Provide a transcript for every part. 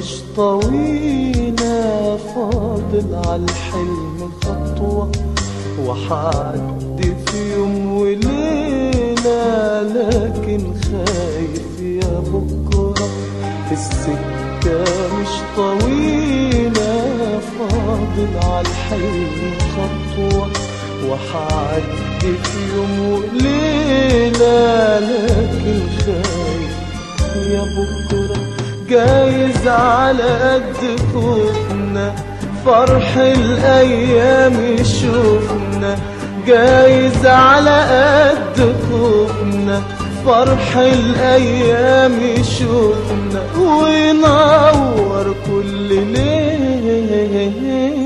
مش طويلة فاضل عالحلم خطوة وحعدي في يوم وليلة لكن خايف يا بكرة السكة مش طويلة فاضل عالحلم خطوة وحعدي في يوم وليلة لكن خايف يا بكرة جايز على قد خوفنا فرح الأيام يشوفنا جايز على قد خوفنا فرح الأيام يشوفنا وينور كل ليلة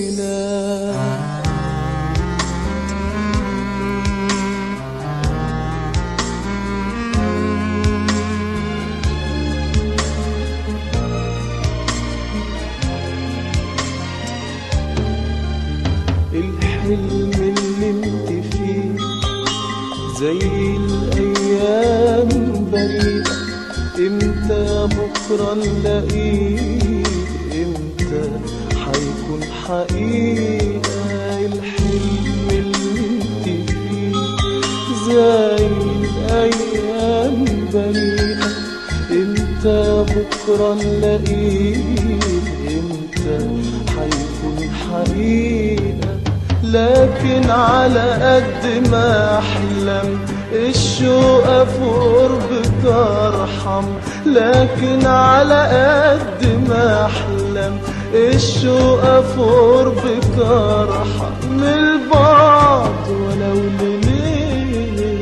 الحلم اللي انت فيه زي الايام بريئة امتى بكرة نلاقيه امتى حيكون حقيقة الحلم اللي انت فيه زي الايام بريئة امتى بكرة نلاقيه امتى حيكون حقيقة لكن على قد ما احلم الشوق في قربك ارحم لكن على قد ما احلم الشوق في قربك ارحم من البعد ولو لليله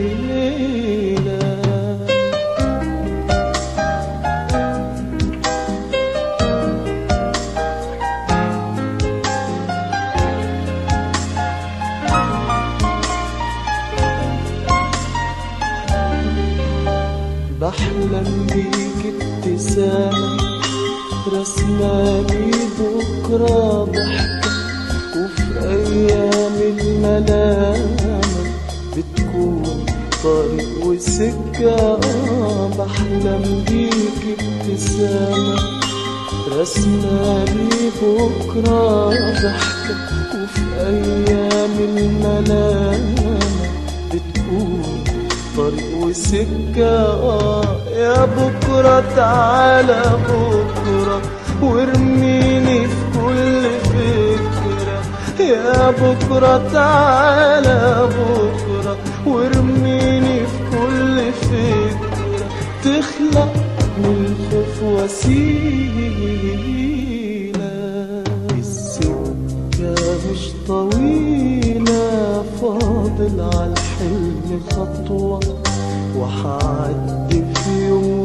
بحلم بيك ابتسامة رسمالي بكرة ضحكة وفي أيام الملامة بتكون طريق وسكة آه بحلم بيك ابتسامة رسمالي بكرة ضحكة وفي أيام الملامة بتكون طريق وسكة آه يا بكرة تعالى بكرة وارميني في كل فكرة يا بكرة تعالى بكرة وارميني في كل فكرة تخلق من الخوف وسيلة السكة مش طويلة فاضل عالحلم خطوة وحعدي في يوم